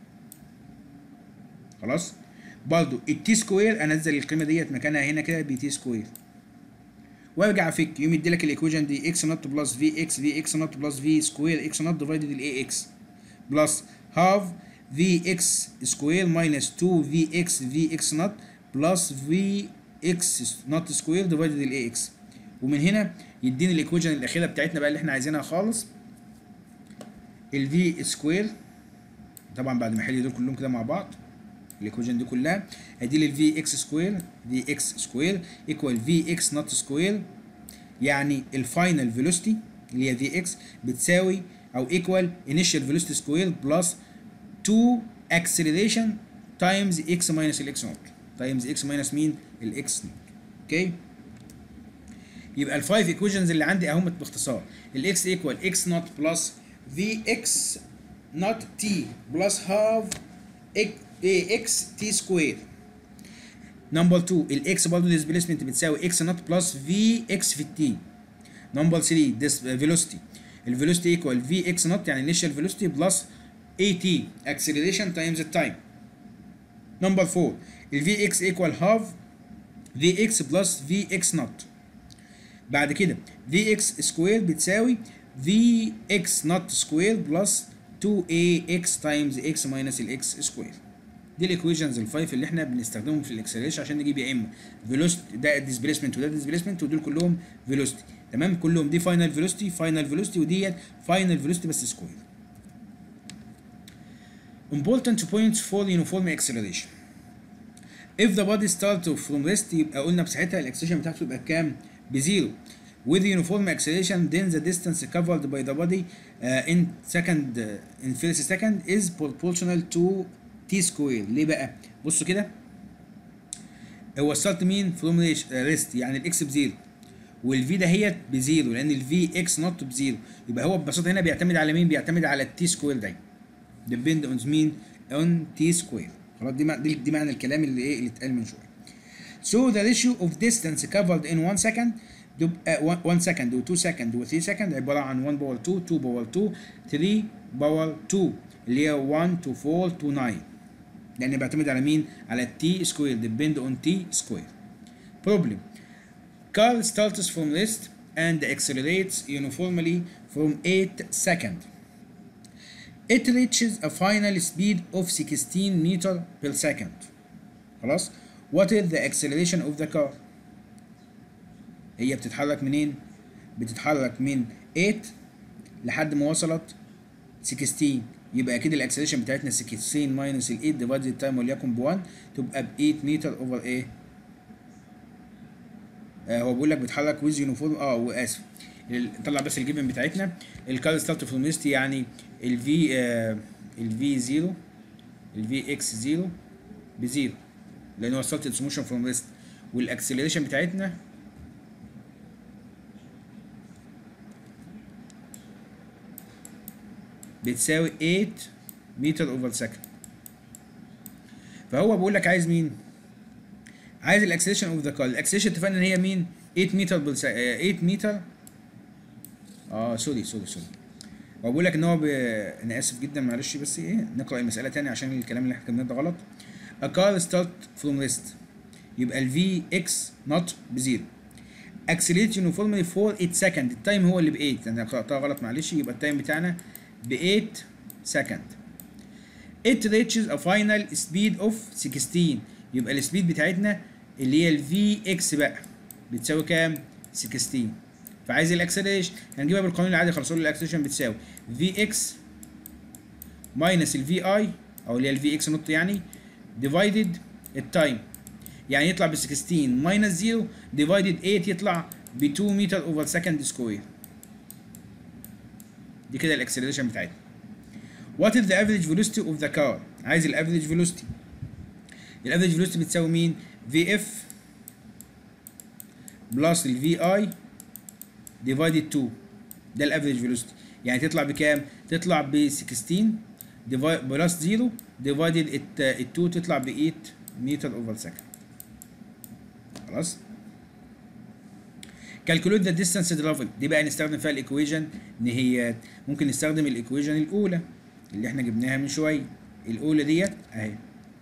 خلاص برضو التي سكوير انزل القيمه ديت مكانها هنا كده بتي سكوير وارجع افك يقوم يدي لك الايكويشن دي اكس نوت بلس في اكس في اكس نوت بلس في سكوير اكس نوت ديفايدد الاي اكس بلس هاف في اكس سكوير ماينس 2 في اكس في اكس نوت بلس في اكس نوت سكوير ديفايدد الاي اكس ومن هنا يديني الايكويشن الاخيره بتاعتنا بقى اللي احنا عايزينها خالص الفي سكوير طبعا بعد ما احل دول كلهم كده مع بعض الايكويشن دي كلها هيدي لي الفي اكس سكوير في اكس سكوير ايكوال في اكس نوت سكوير يعني الفاينل فيلوسيتي اللي هي في اكس بتساوي او ايكوال انيشال فيلوسيتي سكوير بلس 2 اكسلريشن تايمز اكس ماينس الاكس نوت تايمز اكس ماينس مين الاكس نوت اوكي يبقى الفايف ايكويشنز اللي عندي اهم باختصار الاكس ايكوال اكس نوت بلس في اكس نوت تي بلس هاف اي اكس تي سكوير نمبر 2 الاكس برضه ديسبيسمنت بتساوي اكس نوت بلس في اكس في التي نمبر 3 ديس فيلوسيتي الفيلوسيتي ايكوال في اكس نوت يعني انيشال فيلوسيتي بلس اي تي اكسلريشن تايمز التايم نمبر 4 الفي اكس ايكوال هاف في اكس بلس في اكس نوت بعد كده في اكس سكوير بتساوي في اكس نوت سكوير بلس 2 ax تايمز x ماينس الاكس سكوير دي الايكويشنز الفايف اللي احنا بنستخدمهم في الاكسلريشن عشان نجيب يا اما فيلوسيتي ده ديسبيسمنت وده ديسبيسمنت ودول كلهم فيلوسيتي تمام كلهم دي فاينل فيلوسيتي فاينل فيلوسيتي وديت فاينل فيلوسيتي بس سكوير important points for uniform acceleration if the body starts from rest يبقى قلنا بساعتها الاكسلريشن بتاعته يبقى كام بزيرو with uniform acceleration then the distance covered by the body uh, in second uh, in first second is proportional to t square ليه بقى بصوا كده هو الستارت مين فروم ريست يعني الاكس بزيرو والفي دهيت بزيرو لان الفي اكس نوت بزيرو يبقى هو ببساطه هنا بيعتمد على مين بيعتمد على التي سكوير ده depend on مين on t square خلاص دي, دي, دي معنى الكلام اللي ايه اللي اتقال من شويه so the ratio of distance covered in 1 second تبقى 1 سكند و 2 سكند و 3 سكند عباره عن 1 باور 2 2 باور 2 3 باور 2 اللي هي 1 to 4 to 9 لان بيعتمد على مين؟ على التي سكوير depend on t square problem car starts from rest and accelerates uniformly from 8 second it reaches a final speed of 16 meter per second خلاص what is the acceleration of the car هي بتتحرك منين بتتحرك من 8 لحد ما وصلت 16 يبقى اكيد الاكسلريشن بتاعتنا 16 ماينس ال 8 ديفايد التايم وليكن ب 1 تبقى ب 8 متر اوفر ايه آه هو بيقول لك بيتحرك ويز يونيفورم اه واسف ال- نطلع بس الجيفن بتاعتنا الكار ستارت فروم ريست يعني الفي آه الفي 0 الفي اكس 0 بزيرو لان هو ستارت موشن فروم ريست والاكسلريشن بتاعتنا بتساوي 8 متر اوفر سكند فهو بيقول لك عايز مين؟ عايز الاكسلريشن اوف ذا كار الاكسلريشن اتفقنا ان هي مين؟ 8 متر بال 8 متر اه سوري سوري سوري هو بيقول لك ان هو ب... انا اسف جدا معلش بس ايه نقرا المساله تاني عشان الكلام اللي احنا كنا ده غلط a car start from rest يبقى ال Vx not بزيرو accelerate uniformly for 8 second التايم هو اللي ب 8 انا قراتها غلط معلش يبقى التايم بتاعنا ب 8 second it reaches a final speed of 16 يبقى السبيد بتاعتنا اللي هي ال Vx بقى بتساوي كام 16 فعايز الاكسلريشن هنجيبها بالقانون العادي خلاص قول الاكسلريشن بتساوي Vx ماينس ال Vi او اللي هي ال Vx نوت يعني ديفايدد التايم يعني يطلع ب 16 ماينس 0 ديفايدد 8 يطلع ب 2 متر اوفر سكند سكوير دي كده الاكسلريشن بتاعتنا وات از ذا افريج فيلوسيتي اوف ذا كار عايز الافريج فيلوسيتي الافريج فيلوسيتي بتساوي مين في اف بلس الفي اي ديفايدد 2 ده الافريج فيلوسيتي يعني تطلع بكام تطلع ب 16 بلس 0 ديفايدد ال 2 تطلع ب 8 متر اوفر سكند خلاص كالكوليت ذا ديستانس ترافل دي بقى نستخدم فيها الايكويجن نهايات ممكن نستخدم الايكويجن الاولى اللي احنا جبناها من شويه الاولى ديت اهي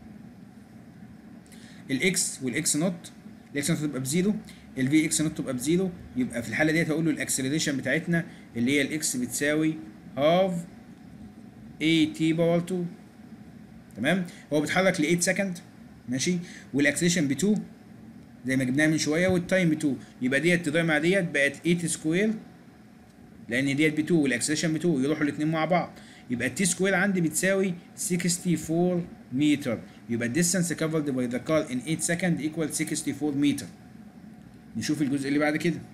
الاكس والاكس نوت الاكس نوت تبقى بزيرو الفي اكس نوت تبقى بزيرو يبقى في الحاله ديت هقول له الاكسلريشن بتاعتنا اللي هي الاكس بتساوي هاف اي تي باور 2 تمام هو بيتحرك ل 8 سكند ماشي والاكسلريشن ب 2 زي ما جبناها من شويه والتايم ب 2 يبقى ديت تضيع مع ديت بقت 8 سكوير لان ديت ب 2 والاكسلريشن ب 2 يروحوا الاثنين مع بعض يبقى التي سكوير عندي بتساوي 64 متر يبقى الديستانس covered by the car in 8 second equal 64 متر نشوف الجزء اللي بعد كده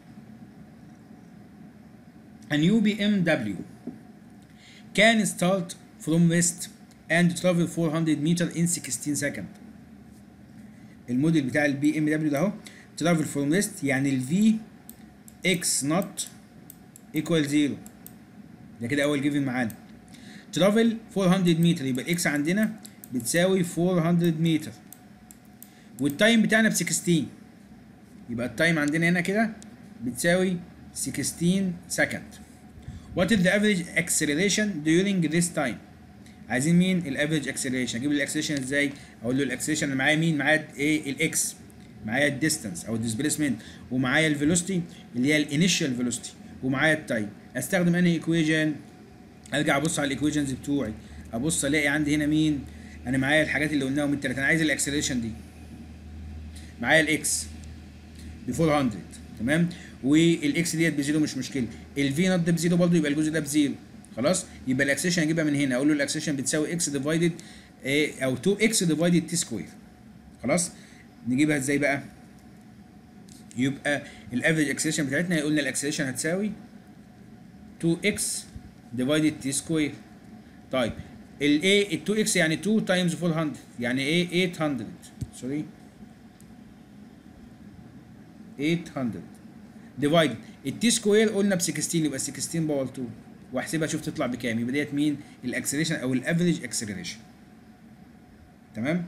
A new BMW can start from rest and travel 400 meter in 16 second الموديل بتاع البي ام دبليو ده اهو travel from rest يعني ال V x not equal 0 ده كده اول جيفن معانا travel 400 متر يبقى الاكس عندنا بتساوي 400 متر والتايم بتاعنا ب 16 يبقى التايم عندنا هنا كده بتساوي 16 سكند What is the average acceleration during this time؟ عايزين مين الافريج اكسلريشن اجيب الاكسلريشن ازاي اقول له الاكسلريشن اللي معايا مين معايا ايه الاكس معايا الديستانس او الديسبيسمنت ومعايا الفيلوسيتي اللي هي الانيشال فيلوسيتي ومعايا التايم استخدم انهي ايكويجن ارجع ابص على الايكويجنز بتوعي ابص الاقي عندي هنا مين انا معايا الحاجات اللي قلناهم التلاته انا عايز الاكسلريشن دي معايا الاكس ب 400 تمام والاكس ديت بزيرو مش مشكله الفي نوت ده بزيرو برضه يبقى الجزء ده بزيرو خلاص يبقى الاكسيشن اجيبها من هنا اقول له الاكسيشن بتساوي اكس ديفايدد او 2 اكس ديفايدد تي سكوير خلاص نجيبها ازاي بقى يبقى الافريج اكسيشن بتاعتنا هيقول لنا الاكسيشن هتساوي 2 اكس ديفايدد تي سكوير طيب الايه ال 2 اكس يعني 2 تايمز 400 يعني ايه 800 سوري 800 ديفايد التي سكوير قلنا ب 16 يبقى 16 باور 2 واحسبها شوف تطلع بكام يبقى ديت مين الاكسلريشن او الافريج اكسلريشن تمام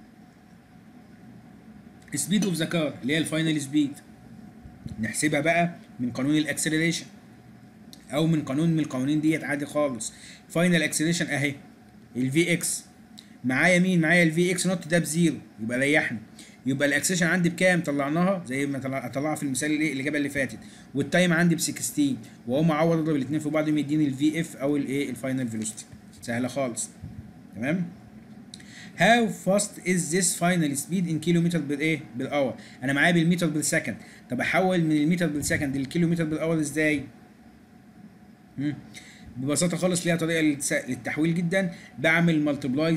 سبيد اوف ذا كار اللي هي الفاينل سبيد نحسبها بقى من قانون الاكسلريشن او من قانون من القوانين ديت عادي خالص فاينل اكسلريشن اهي الفي اكس معايا مين معايا الفي اكس نوت ده بزيرو يبقى ريحنا يبقى الاكسلريشن عندي بكام طلعناها زي ما طلع طلعها في المثال اللي الاجابه اللي فاتت والتايم عندي ب 16 واقوم اعوض اضرب الاثنين في بعض يديني الفي اف او الايه الفاينل فيلوسيتي سهله خالص تمام How fast is this final speed in كيلومتر بالايه؟ بالاور. انا معايا بالمتر بالسكند. طب احول من المتر بالسكند للكيلومتر بالاور ازاي؟ مم. ببساطه خالص ليها طريقه للتس- للتحويل جدا بعمل ملتبلاي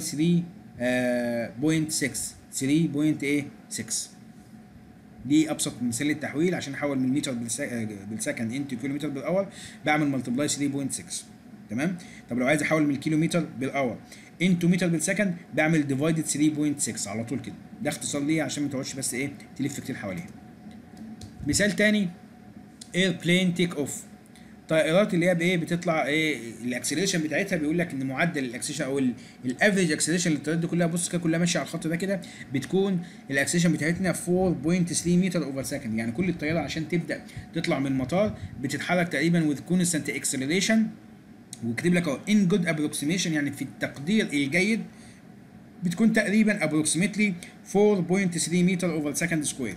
3.6 3.6 دي ابسط مثال للتحويل عشان احول من متر بالس- آه، بالسكند انتو كيلومتر بالاور بعمل ملتبلاي 3.6 تمام طب لو عايز احول من الكيلومتر بالاور انتو متر بالسكند بعمل ديفايدد 3.6 على طول كده ده اختصار ليه عشان ما تقعدش بس ايه تلف كتير حواليها مثال تاني ايربلين تيك اوف طائرات اللي هي بايه بتطلع ايه الاكسلريشن بتاعتها بيقول لك ان معدل الاكسلريشن او الافريج اكسلريشن للطائرات دي كلها بص كده كلها ماشيه على الخط ده كده بتكون الاكسلريشن بتاعتنا 4.3 متر اوفر سكند يعني كل الطياره عشان تبدا تطلع من المطار بتتحرك تقريبا with constant acceleration وكاتب لك اهو ان جود ابروكسيميشن يعني في التقدير الجيد بتكون تقريبا approximately 4.3 متر اوفر سكند سكوير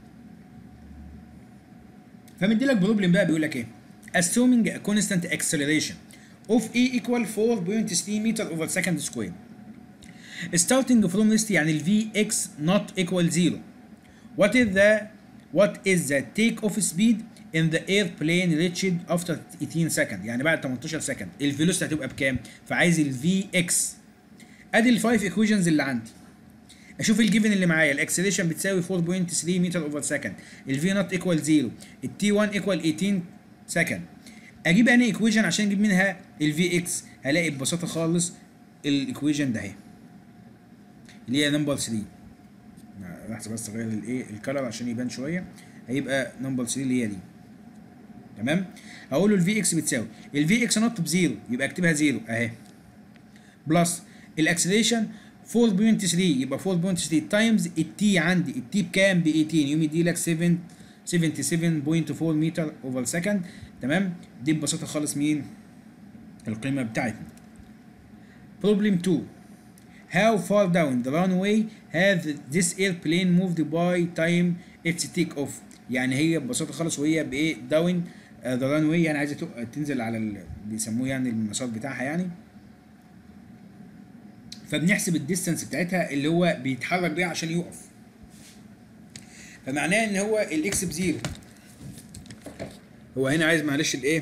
فمدي لك بروبلم بقى بيقول لك ايه assuming a constant acceleration of e equal 4.3 meter over second square starting from this يعني ال vx not equal 0 what is the what is the take off speed in the airplane reached after 18 second يعني بعد 18 سكند الفيلوسيتي هتبقى بكام فعايز ال vx ادي الفايف ايكويشنز اللي عندي اشوف الجيفن اللي معايا الاكسلريشن بتساوي 4.3 متر اوفر سكند الفي نوت ايكوال 0 التي 1 ايكوال 18 سكند اجيب انهي ايكويشن عشان اجيب منها الفي اكس هلاقي ببساطه خالص الايكويشن ده اهي اللي هي نمبر 3 لحظه بس اغير الايه الكلر عشان يبان شويه هيبقى نمبر 3 اللي هي دي تمام هقول له الفي اكس بتساوي الفي اكس نوت بزيرو يبقى اكتبها زيرو اهي بلس الاكسلريشن 4.3 يبقى 4.3 تايمز التي عندي التي بكام ب 18 يوم يدي لك 7 77.4 متر اوفر سكند تمام دي ببساطه خالص مين القيمه بتاعتنا problem 2 how far down the runway has this airplane moved by time its take off يعني هي ببساطه خالص وهي بايه داون ذا رانواي يعني عايزه تق- تنزل على ال... بيسموه يعني المسار بتاعها يعني فبنحسب الديستانس بتاعتها اللي هو بيتحرك بيها عشان يقف فمعناه ان هو الاكس بزيرو هو هنا عايز معلش الايه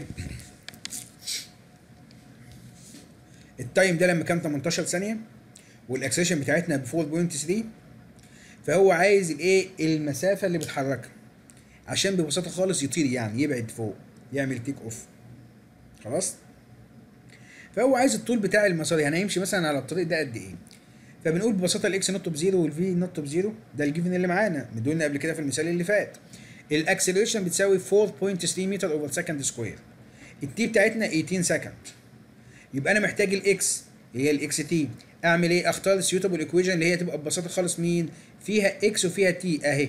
التايم ده لما كان 18 ثانيه والاكسلريشن بتاعتنا ب 4.3 فهو عايز الايه المسافه اللي بتحركها عشان ببساطه خالص يطير يعني يبعد فوق يعمل تيك اوف خلاص فهو عايز الطول بتاع المسار يعني هيمشي مثلا على الطريق ده قد ايه فبنقول ببساطه الاكس نوت بزيرو والفي نوت بزيرو ده الجيفن اللي معانا مدولنا قبل كده في المثال اللي فات الاكسلريشن بتساوي 4.3 متر اوفر سكند سكوير التي بتاعتنا 18 سكند يبقى انا محتاج الاكس هي الاكس تي اعمل ايه اختار السيوتابل ايكويشن اللي هي تبقى ببساطه خالص مين فيها اكس وفيها تي اهي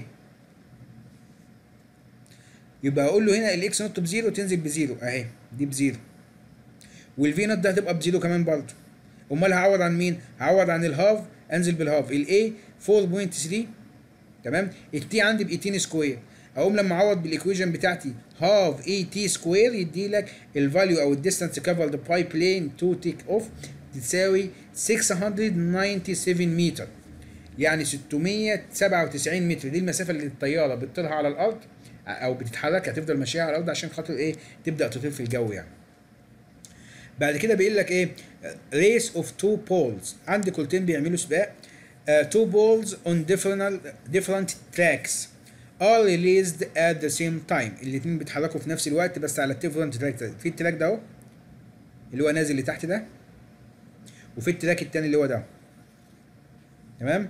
يبقى اقول له هنا الاكس نوت بزيرو تنزل بزيرو اهي دي بزيرو والفي نوت ده هتبقى بزيرو كمان برضه امال هعوض عن مين هعوض عن الهاف انزل بالهاف الاي 4.3 تمام التي عندي ب 18 سكوير اقوم لما اعوض بالايكويشن بتاعتي هاف اي تي سكوير يدي لك الفاليو او الديستانس كفرد باي بلين تو تيك اوف تساوي 697 متر يعني 697 متر دي المسافه اللي الطياره بتطيرها على الارض او بتتحرك هتفضل ماشيه على الارض عشان خاطر ايه تبدا تطير في الجو يعني بعد كده بيقول لك ايه race of two poles عندي كولتين بيعملوا سباق uh, two balls on different different tracks are released at the same time الاثنين بيتحركوا في نفس الوقت بس على different track في التراك ده اهو اللي هو نازل لتحت ده وفي التراك التاني اللي هو ده تمام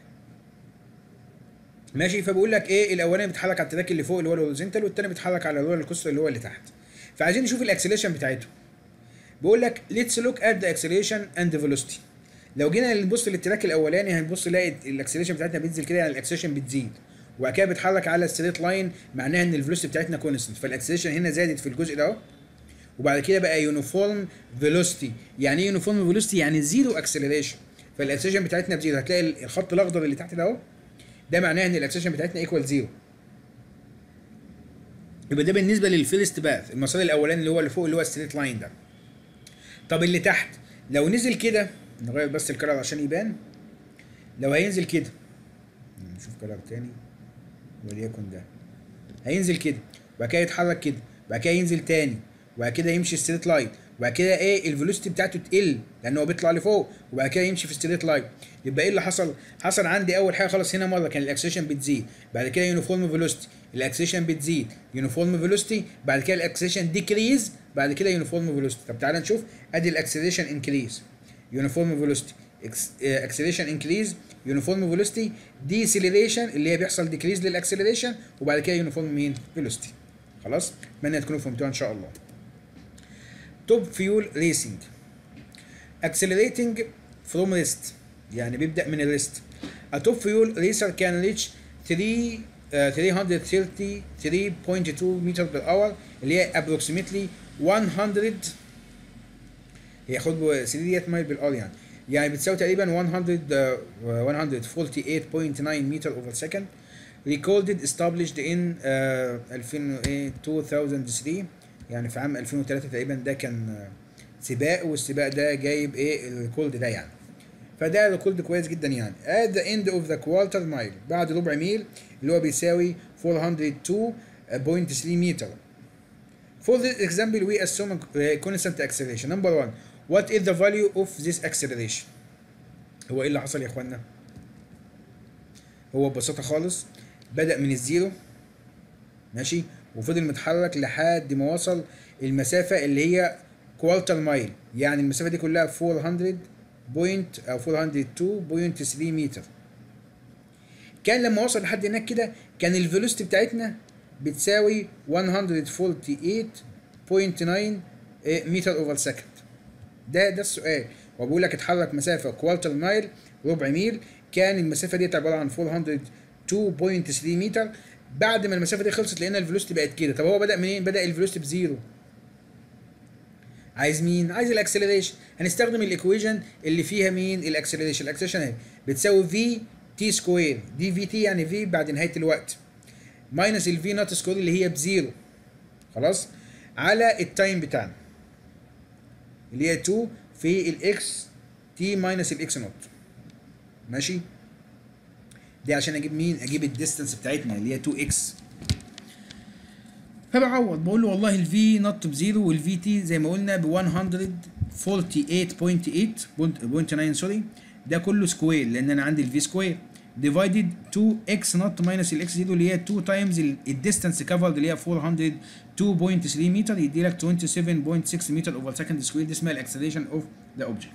ماشي فبقول لك ايه الاولاني بيتحرك على التراك اللي فوق اللي هو الهوريزونتال والتاني بيتحرك على الرولر كوستر اللي هو اللي تحت فعايزين نشوف الاكسلريشن بتاعته بيقول لك ليتس لوك ات ذا اكسلريشن اند فيلوسيتي لو جينا نبص للتراك الاولاني هنبص نلاقي الاكسلريشن بتاعتنا بتنزل كده يعني الاكسلريشن بتزيد وبعد كده بيتحرك على الستريت لاين معناها ان الفيلوسيتي بتاعتنا كونستنت فالاكسلريشن هنا زادت في الجزء ده اهو وبعد كده بقى يونيفورم فيلوسيتي يعني ايه يونيفورم فيلوسيتي يعني زيرو اكسلريشن فالاكسلريشن بتاعتنا بزيرو هتلاقي الخط الاخضر اللي تحت ده اهو ده معناه ان الاكسلريشن بتاعتنا ايكوال زيرو يبقى ده بالنسبه للفيرست باث المسار الاولاني اللي هو اللي فوق اللي هو الستريت لاين ده طب اللي تحت لو نزل كده نغير بس الكلر عشان يبان لو هينزل كده نشوف كلر تاني وليكن ده هينزل كده وبعد كده يتحرك كده وبعد كده ينزل تاني وبعد كده يمشي ستريت لاين وبعد كده ايه الفيلوسيتي بتاعته تقل لان هو بيطلع لفوق وبعد كده يمشي في ستريت لاين يبقى ايه اللي حصل؟ حصل عندي اول حاجه خلاص هنا مره كان الاكسلريشن بتزيد بعد كده يونيفورم فيلوسيتي الاكسلريشن بتزيد يونيفورم فيلوسيتي بعد كده الاكسلريشن ديكريز بعد كده يونيفورم فيلوسيتي طب تعالى نشوف ادي الاكسلريشن انكريز يونيفورم فيلوسيتي اكسلريشن انكريز يونيفورم فيلوسيتي ديسيلريشن اللي هي بيحصل ديكريز للاكسلريشن وبعد كده يونيفورم مين فيلوسيتي خلاص اتمنى تكونوا فهمتوها ان شاء الله توب فيول ريسنج accelerating from rest يعني بيبدا من الريست a top fuel racer can reach 3 uh, 333.2 meter per hour اللي هي approximately 100 هي خد 3 ديت مايل بالار يعني يعني بتساوي تقريبا 100 uh, 148.9 متر over second recorded established in uh, 2003 يعني في عام 2003 تقريبا ده كان سباق والسباق ده جايب ايه الريكورد ده يعني فده ريكورد كويس جدا يعني at the end of the quarter mile بعد ربع ميل اللي هو بيساوي 402.3 متر For this example we assume a constant acceleration number one what is the value of this acceleration هو ايه اللي حصل يا اخوانا هو ببساطة خالص بدأ من الزيرو ماشي وفضل متحرك لحد ما وصل المسافة اللي هي كوالتر مايل يعني المسافة دي كلها 400 بوينت أو 402.3 متر كان لما وصل لحد هناك كده كان الفيلوسيتي بتاعتنا بتساوي 148.9 متر اوفر سكند ده ده السؤال وبقول لك اتحرك مسافة كوالتر مايل ربع ميل كان المسافة دي عبارة عن 402.3 متر بعد ما المسافه دي خلصت لقينا الفيلوسيتي بقت كده طب هو بدا منين بدا الفيلوسيتي بزيرو عايز مين عايز الاكسلريشن هنستخدم الايكويشن اللي فيها مين الاكسلريشن الاكسلريشن اهي بتساوي في تي سكوير دي في تي يعني في بعد نهايه الوقت ماينس الفي نوت سكوير اللي هي بزيرو خلاص على التايم بتاعنا اللي هي 2 في الاكس تي ماينس الاكس نوت ماشي دي عشان اجيب مين اجيب الديستنس بتاعتنا اللي هي 2 اكس فبعوض بقول له والله الفي نوت بزيرو والفي تي زي ما قلنا ب 148.8.9 سوري ده كله سكوير لان انا عندي الفي سكوير ديفايدد 2 اكس نوت ماينس الاكس زيرو اللي هي 2 تايمز الديستنس كفرد اللي هي 402.3 متر يدي لك 27.6 متر اوفر سكند سكوير دي اسمها الاكسلريشن اوف ذا اوبجكت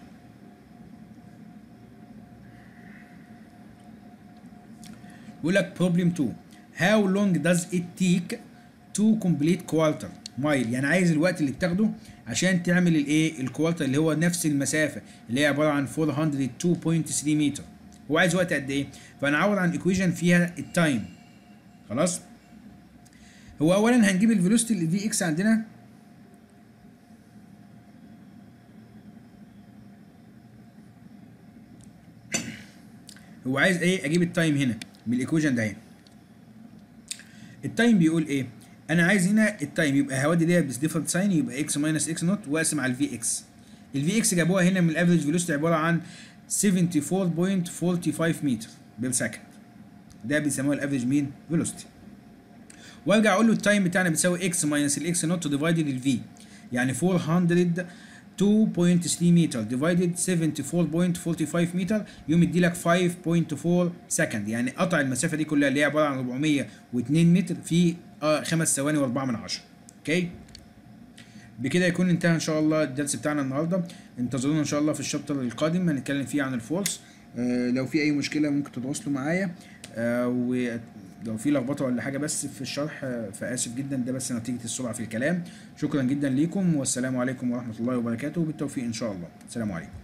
بيقول لك بروبلم 2 هاو لونج داز ات تيك تو كومبليت كوالتر مايل يعني عايز الوقت اللي بتاخده عشان تعمل الايه الكوالتر اللي هو نفس المسافه اللي هي عباره عن 402.3 متر هو عايز وقت قد ايه فانا عوض عن ايكويشن فيها التايم خلاص هو اولا هنجيب الفيلوسيتي اللي في اكس عندنا هو عايز ايه اجيب التايم هنا من الايكويشن ده هنا التايم بيقول ايه انا عايز هنا التايم يبقى هودي ديت بس ديفولت ساين يبقى اكس ماينس اكس نوت واقسم على الفي اكس الفي اكس جابوها هنا من الافريج فيلوسيتي عباره عن 74.45 متر بالسكند ده بيسموها الافريج مين فيلوسيتي وارجع اقول له التايم بتاعنا بتساوي اكس ماينس الاكس نوت ديفايدد الفي يعني 400 2.3 متر ديفايدد 74.45 متر يوم يدي لك 5.4 سكند يعني قطع المسافه دي كلها اللي هي عباره عن 402 متر في آه خمس ثواني و4 من عشرة اوكي بكده يكون انتهى ان شاء الله الدرس بتاعنا النهارده انتظرونا ان شاء الله في الشابتر القادم هنتكلم فيه عن الفولس آه لو في اي مشكله ممكن تتواصلوا معايا آه ولو في لخبطه ولا حاجه بس في الشرح آه فاسف جدا ده بس نتيجه السرعه في الكلام شكرا جدا ليكم والسلام عليكم ورحمه الله وبركاته بالتوفيق ان شاء الله السلام عليكم